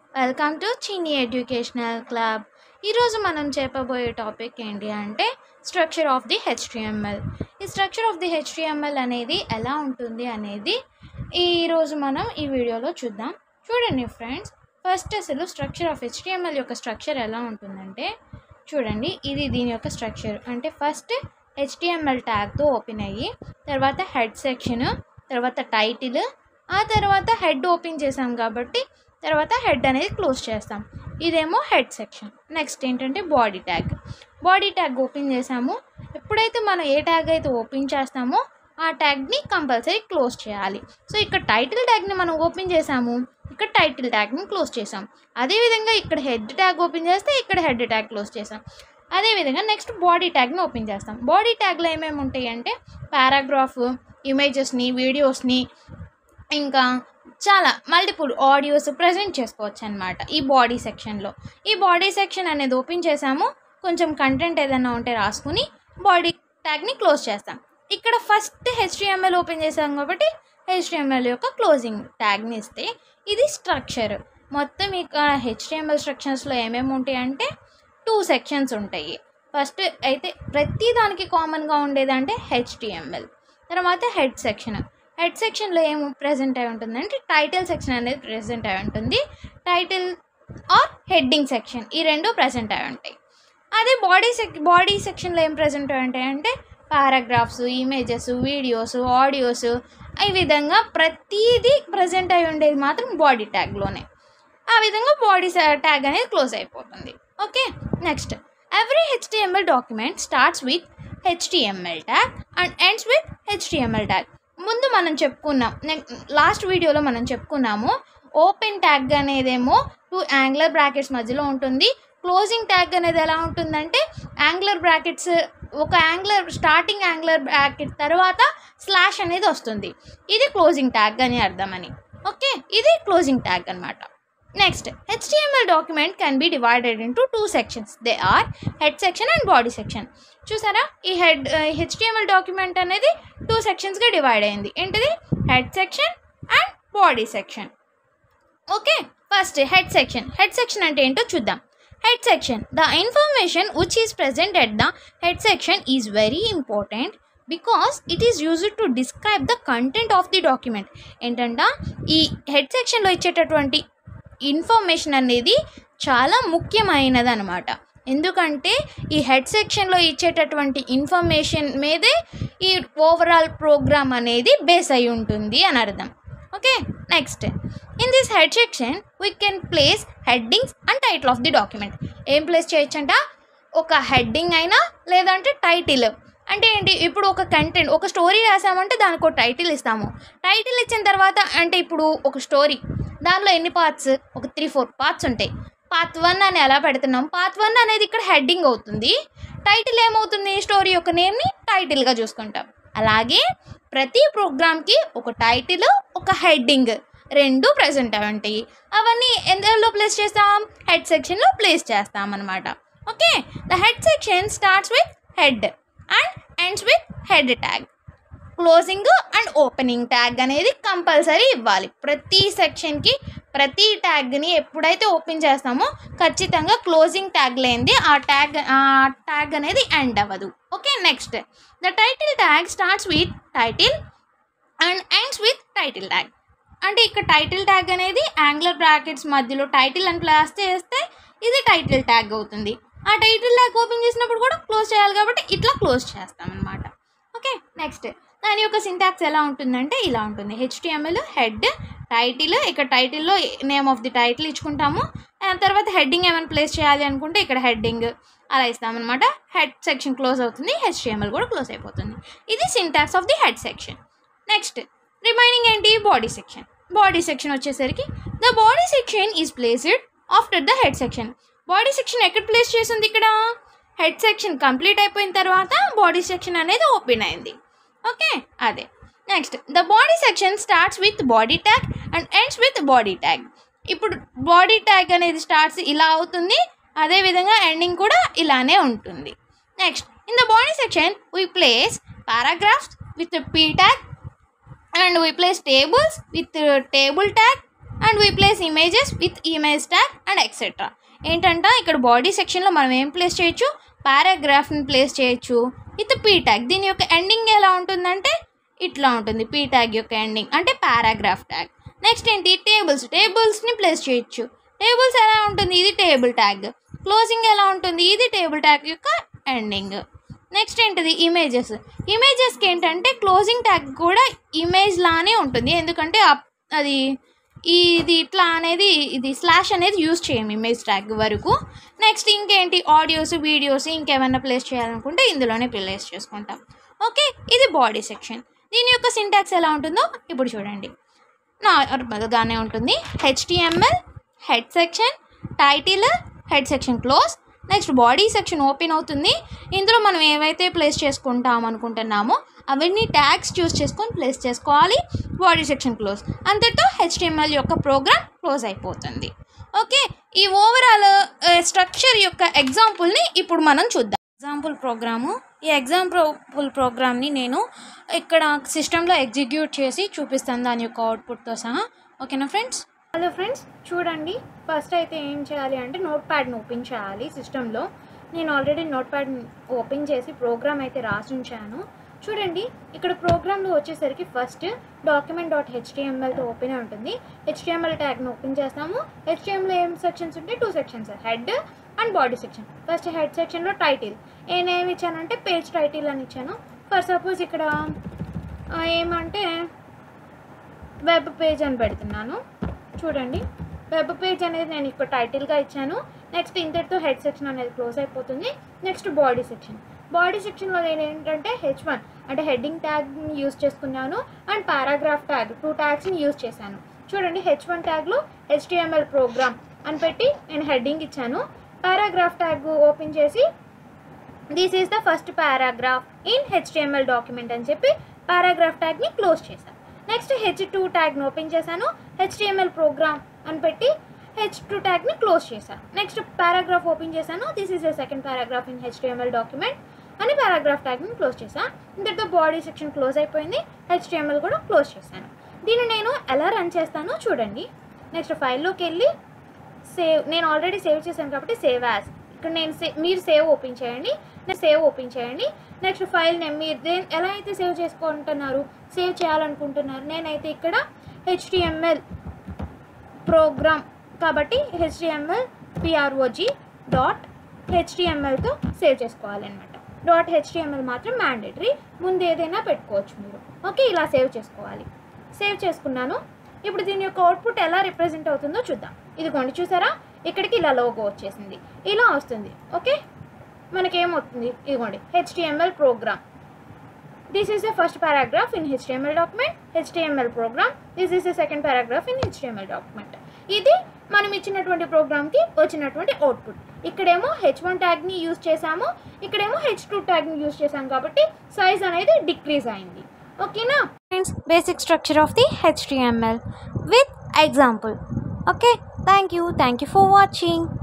welcome to Chinni educational club ఈరోజు మనం చెప్పబోయే టాపిక్ ఏంటి అంటే స్ట్రక్చర్ ఆఫ్ ది హెచ్టిఎంఎల్ ఈ స్ట్రక్చర్ ఆఫ్ ది హెచ్టిఎంఎల్ అనేది ఎలా ఉంటుంది అనేది ఈరోజు మనం ఈ వీడియోలో చూద్దాం చూడండి ఫ్రెండ్స్ ఫస్ట్ అసలు స్ట్రక్చర్ ఆఫ్ హెచ్టిఎంఎల్ యొక్క స్ట్రక్చర్ ఎలా ఉంటుందంటే చూడండి ఇది దీని యొక్క స్ట్రక్చర్ అంటే ఫస్ట్ హెచ్టిఎంఎల్ ట్యాగ్తో ఓపెన్ అయ్యి తర్వాత హెడ్ సెక్షన్ తర్వాత టైటిల్ ఆ తర్వాత హెడ్ ఓపెన్ చేసాం కాబట్టి తర్వాత హెడ్ అనేది క్లోజ్ చేస్తాం ఇదేమో హెడ్ సెక్షన్ నెక్స్ట్ ఏంటంటే body tag body tag open చేసాము ఎప్పుడైతే మనం ఏ ట్యాగ్ అయితే ఓపెన్ చేస్తామో ఆ ట్యాగ్ని కంపల్సరీ క్లోజ్ చేయాలి సో ఇక్కడ టైటిల్ ట్యాగ్ని మనం ఓపెన్ చేసాము ఇక్కడ టైటిల్ ట్యాగ్ని క్లోజ్ చేసాం అదేవిధంగా ఇక్కడ హెడ్ ట్యాగ్ ఓపెన్ చేస్తే ఇక్కడ హెడ్ ట్యాగ్ క్లోజ్ చేసాం అదేవిధంగా నెక్స్ట్ బాడీ ట్యాగ్ని ఓపెన్ చేస్తాం బాడీ ట్యాగ్లో ఏమేమి ఉంటాయి అంటే పారాగ్రాఫ్ ఇమేజెస్ని వీడియోస్ని ఇంకా చాలా మల్టిపుల్ ఆడియోస్ ప్రజెంట్ చేసుకోవచ్చు అనమాట ఈ బాడీ సెక్షన్లో ఈ బాడీ సెక్షన్ అనేది ఓపెన్ చేసాము కొంచెం కంటెంట్ ఏదైనా ఉంటే రాసుకుని బాడీ ట్యాగ్ని క్లోజ్ చేస్తాం ఇక్కడ ఫస్ట్ హెచ్డిఎంఎల్ ఓపెన్ చేసాం కాబట్టి హెచ్డిఎంఎల్ యొక్క క్లోజింగ్ ట్యాగ్ని ఇస్తే ఇది స్ట్రక్చర్ మొత్తం ఇక హెచ్డిఎంఎల్ స్ట్రక్చర్స్లో ఏమేమి ఉంటాయి అంటే టూ సెక్షన్స్ ఉంటాయి ఫస్ట్ అయితే ప్రతి దానికి కామన్గా ఉండేది అంటే హెచ్డిఎంఎల్ తర్వాత హెడ్ సెక్షన్ హెడ్ సెక్షన్లో ఏం ప్రజెంట్ అయి ఉంటుందంటే టైటిల్ సెక్షన్ అనేది ప్రజెంట్ అయి ఉంటుంది టైటిల్ ఆర్ హెడ్డింగ్ సెక్షన్ ఈ రెండు ప్రజెంట్ అయి ఉంటాయి అదే బాడీ సెక్ బాడీ సెక్షన్లో ఏం ప్రజెంట్ అయి ఉంటాయి అంటే పారాగ్రాఫ్స్ ఇమేజెస్ వీడియోస్ ఆడియోస్ ఈ విధంగా ప్రతిదీ ప్రజెంట్ అయి ఉండేది మాత్రం బాడీ ట్యాగ్లోనే ఆ విధంగా బాడీ ట్యాగ్ అనేది క్లోజ్ అయిపోతుంది okay next every HTML document starts with HTML tag and ends with HTML tag ముందు మనం చెప్పుకున్నాం లాస్ట్ వీడియోలో మనం చెప్పుకున్నాము ఓపెన్ ట్యాగ్ అనేదేమో టూ యాంగ్లర్ బ్రాకెట్స్ మధ్యలో ఉంటుంది క్లోజింగ్ ట్యాగ్ అనేది ఎలా ఉంటుందంటే యాంగ్లర్ బ్రాకెట్స్ ఒక యాంగ్లర్ స్టార్టింగ్ యాంగ్లర్ బ్రాకెట్ తర్వాత స్లాష్ అనేది వస్తుంది ఇది క్లోజింగ్ ట్యాగ్ అని అర్థమని ఓకే ఇది క్లోజింగ్ ట్యాగ్ అనమాట next HTML document can be divided into two sections they are head section and body section చూసారా ఈ హెడ్ హెచ్టిఎంఎల్ డాక్యుమెంట్ అనేది టూ సెక్షన్స్గా డివైడ్ అయింది ఏంటిది head section and body section okay first head section head section అంటే ఏంటో చూద్దాం head section the information which is present at the head section is very important because it is used to describe the content of the document ఏంటంటే ఈ head సెక్షన్లో ఇచ్చేటటువంటి information అనేది చాలా ముఖ్యమైనది అనమాట ఎందుకంటే ఈ హెడ్ సెక్షన్లో ఇచ్చేటటువంటి ఇన్ఫర్మేషన్ మీదే ఈ ఓవరాల్ ప్రోగ్రామ్ అనేది బేస్ అయి ఉంటుంది అని అర్థం okay next in this head section we can place headings and title of the document ఏం ప్లేస్ చేయొచ్చంట ఒక హెడ్డింగ్ అయినా లేదంటే టైటిల్ అంటే ఏంటి ఇప్పుడు ఒక కంటెంట్ ఒక స్టోరీ రాసామంటే దానికి ఒక టైటిల్ ఇస్తాము టైటిల్ ఇచ్చిన తర్వాత అంటే ఇప్పుడు ఒక స్టోరీ దానిలో ఎన్ని పార్ట్స్ ఒక త్రీ ఫోర్ పార్ట్స్ ఉంటాయి పార్ట్ వన్ అని ఎలా పెడుతున్నాం పార్ట్ వన్ అనేది ఇక్కడ హెడ్డింగ్ అవుతుంది టైటిల్ ఏమవుతుంది స్టోరీ యొక్క నేమ్ని టైటిల్గా చూసుకుంటాం అలాగే ప్రతి ప్రోగ్రామ్కి ఒక టైటిల్ ఒక హెడ్డింగ్ రెండు ప్రజెంట్ అవి ఉంటాయి అవన్నీ ఎందులో ప్లేస్ చేస్తాం హెడ్ సెక్షన్లో ప్లేస్ చేస్తాం అనమాట okay the head section starts with head and ends with head tag closing and opening tag అనేది కంపల్సరీ ఇవ్వాలి ప్రతి సెక్షన్కి ప్రతి ట్యాగ్ని ఎప్పుడైతే ఓపెన్ చేస్తామో ఖచ్చితంగా క్లోజింగ్ ట్యాగ్ లేనిది ఆ ట్యాగ్ ఆ ట్యాగ్ అనేది ఎండ్ అవ్వదు okay next the title tag starts with title and ends with title tag అంటే ఇక్కడ టైటిల్ ట్యాగ్ అనేది యాంగ్లర్ బ్రాకెట్స్ మధ్యలో టైటిల్ అని ప్లాస్ చేస్తే ఇది టైటిల్ ట్యాగ్ అవుతుంది ఆ టైటిల్ ట్యాగ్ ఓపెన్ చేసినప్పుడు కూడా క్లోజ్ చేయాలి కాబట్టి ఇట్లా క్లోజ్ చేస్తాం అనమాట ఓకే నెక్స్ట్ దాని యొక్క సింటాక్స్ ఎలా ఉంటుందంటే ఇలా ఉంటుంది హెచ్టిఎంఎల్ హెడ్ టైటిల్ ఇక్కడ టైటిల్లో నేమ్ ఆఫ్ ది టైటిల్ ఇచ్చుకుంటాము తర్వాత హెడ్డింగ్ ఏమైనా ప్లేస్ చేయాలి అనుకుంటే ఇక్కడ హెడ్డింగ్ అలా ఇస్తామన్నమాట హెడ్ సెక్షన్ క్లోజ్ అవుతుంది హెచ్టిఎంఎల్ కూడా క్లోజ్ అయిపోతుంది ఇది syntax of the head section next remaining ఏంటి బాడీ సెక్షన్ బాడీ సెక్షన్ వచ్చేసరికి the body section is placed after the head section body section ఎక్కడ ప్లేస్ చేసింది ఇక్కడ హెడ్ సెక్షన్ కంప్లీట్ అయిపోయిన తర్వాత బాడీ సెక్షన్ అనేది ఓపెన్ అయింది ఓకే అదే next the body section starts with body tag and ends with body tag ఇప్పుడు body tag అనేది స్టార్ట్స్ ఇలా అవుతుంది అదేవిధంగా ఎండింగ్ కూడా ఇలానే ఉంటుంది next in the body section we place paragraphs with P tag and we place tables with table tag and we place images with image tag and etcetera ఏంటంట ఇక్కడ body సెక్షన్లో మనం ఏం ప్లేస్ చేయొచ్చు పారాగ్రాఫ్ని ప్లేస్ చేయొచ్చు విత్ పీ ట్యాగ్ దీని యొక్క ఎండింగ్ ఎలా ఉంటుందంటే ఇట్లా ఉంటుంది పీ ట్యాగ్ యొక్క ఎండింగ్ అంటే పారాగ్రాఫ్ ట్యాగ్ నెక్స్ట్ ఏంటి టేబుల్స్ టేబుల్స్ని ప్లేస్ చేయొచ్చు టేబుల్స్ ఎలా ఉంటుంది ఇది టేబుల్ ట్యాగ్ క్లోజింగ్ ఎలా ఉంటుంది ఇది టేబుల్ ట్యాగ్ యొక్క ఎండింగ్ నెక్స్ట్ ఏంటిది ఇమేజెస్ ఇమేజెస్కి ఏంటంటే క్లోజింగ్ ట్యాగ్ కూడా ఇమేజ్ లానే ఉంటుంది ఎందుకంటే అప్- అది ఇది ఇట్లా అనేది ఇది స్లాష్ అనేది యూజ్ చేయము ఇమేజ్ ట్యాగ్ వరకు నెక్స్ట్ ఇంకేంటి ఆడియోస్ వీడియోస్ ఇంకేమైనా ప్లేస్ చేయాలనుకుంటే ఇందులోనే ప్లేస్ చేసుకుంటాం ఓకే ఇది బాడీ సెక్షన్ దీని యొక్క సింటాక్స్ ఎలా ఉంటుందో ఇప్పుడు చూడండి నార్మల్గానే ఉంటుంది HTML head section title head section close next body section open అవుతుంది ఇందులో మనం ఏవైతే ప్లేస్ చేసుకుంటాం అనుకుంటున్నామో అవన్నీ ట్యాగ్స్ చూస్ చేసుకొని ప్లేస్ చేసుకోవాలి బాడీ సెక్షన్ క్లోజ్ అంతటితో హెచ్టిఎంఎల్ యొక్క ప్రోగ్రామ్ క్లోజ్ అయిపోతుంది ఓకే ఈ ఓవరాల్ స్ట్రక్చర్ యొక్క ఎగ్జాంపుల్ని ఇప్పుడు మనం చూద్దాం ఎగ్జాంపుల్ ప్రోగ్రాము ఈ ఎగ్జాంపుల్ ప్రోగ్రామ్ని నేను ఇక్కడ సిస్టంలో ఎగ్జిక్యూట్ చేసి చూపిస్తాను దాని యొక్క అవుట్పుట్తో సహా ఓకేనా ఫ్రెండ్స్ హలో ఫ్రెండ్స్ చూడండి ఫస్ట్ అయితే ఏం చేయాలి అంటే నోట్ ప్యాడ్ని ఓపెన్ చేయాలి సిస్టంలో నేను ఆల్రెడీ నోట్ ప్యాడ్ ఓపెన్ చేసి ప్రోగ్రామ్ అయితే రాసి ఉంచాను చూడండి ఇక్కడ ప్రోగ్రామ్లో వచ్చేసరికి ఫస్ట్ డాక్యుమెంట్ డాట్ హెచ్టిఎంఎల్తో ఓపెన్ అయి ఉంటుంది హెచ్టిఎంఎల్ ట్యాగ్ని ఓపెన్ చేస్తాము హెచ్టిఎంఎల్ ఏం సెక్షన్స్ ఉంటాయి two sections head and body section first head సెక్షన్లో టైటిల్ నేనేమి ఇచ్చానంటే పేజ్ టైటిల్ అని ఇచ్చాను ఫర్ సపోజ్ ఇక్కడ ఆ, ఏమంటే వెబ్ పేజ్ అని పెడుతున్నాను చూడండి వెబ్ పేజ్ అనేది నేను ఇక్కడ టైటిల్గా ఇచ్చాను నెక్స్ట్ ఇంతటితో హెడ్ సెక్షన్ అనేది క్లోజ్ అయిపోతుంది నెక్స్ట్ బాడీ సెక్షన్ బాడీ సెక్షన్లో నేను ఏంటంటే హెచ్ వన్ అంటే హెడ్డింగ్ ట్యాగ్ని యూస్ చేసుకున్నాను అండ్ పారాగ్రాఫ్ ట్యాగ్ టూ ట్యాగ్స్ని యూస్ చేశాను చూడండి హెచ్ వన్ ట్యాగ్లో హెచ్టిఎంఎల్ ప్రోగ్రామ్ అని పెట్టి నేను హెడ్డింగ్ ఇచ్చాను పారాగ్రాఫ్ ట్యాగ్ ఓపెన్ చేసి this is the first paragraph in HTML document అని చెప్పి పారాగ్రాఫ్ ట్యాగ్ని క్లోజ్ చేశాను నెక్స్ట్ హెచ్ టూ ట్యాగ్ని ఓపెన్ చేశాను హెచ్టిఎంఎల్ ప్రోగ్రామ్ అని పెట్టి హెచ్ టూ ట్యాగ్ని క్లోజ్ చేశాను నెక్స్ట్ పారాగ్రాఫ్ ఓపెన్ చేశాను this is the second paragraph in HTML document అని పారాగ్రాఫ్ ట్యాగ్ని క్లోజ్ చేశాను ఇంతటితో బాడీ సెక్షన్ క్లోజ్ అయిపోయింది హెచ్టిఎంఎల్ కూడా క్లోజ్ చేశాను దీన్ని నేను ఎలా రన్ చేస్తానో చూడండి నెక్స్ట్ ఫైల్లోకి వెళ్ళి సేవ్ నేను ఆల్రెడీ సేవ్ చేశాను కాబట్టి సేవ్ యాజ్ ఇక్కడ నేను సే మీరు సేవ్ ఓపెన్ చేయండి నేను సేవ్ ఓపెన్ చేయండి నెక్స్ట్ ఫైల్ నేమ్ మీరు దే- ఎలా అయితే సేవ్ చేసుకుంటున్నారు సేవ్ చేయాలనుకుంటున్నారు నేనైతే ఇక్కడ హెచ్టిఎంఎల్ ప్రోగ్రామ్ కాబట్టి హెచ్డిఎంఎల్ పిఆర్ఓజీ డాట్ హెచ్డిఎంఎల్తో సేవ్ చేసుకోవాలన్నమాట డాట్ హెచ్డిఎంఎల్ మాత్రం మ్యాండేటరీ ముందు ఏదైనా పెట్టుకోవచ్చు మీరు ఓకే ఇలా సేవ్ చేసుకోవాలి సేవ్ చేసుకున్నాను ఇప్పుడు దీని యొక్క అవుట్పుట్ ఎలా రిప్రజెంట్ అవుతుందో చూద్దాం ఇదిగోండి చూసారా ఇక్కడికి ఇలా లోగో వచ్చేసింది ఇలా వస్తుంది ఓకే మనకేమవుతుంది ఇదిగోండి HTML program this is the first paragraph in HTML document HTML program this is the second paragraph in HTML document ఇది మనం ఇచ్చినటువంటి ప్రోగ్రామ్కి వచ్చినటువంటి అవుట్పుట్ ఇక్కడేమో హెచ్ వన్ ట్యాగ్ని యూజ్ చేసాము ఇక్కడేమో హెచ్ టూ ట్యాగ్ని యూజ్ చేసాం కాబట్టి సైజ్ అనేది డిక్రీజ్ అయింది ఓకేనా friends basic structure of the HTML with example okay thank you thank you for watching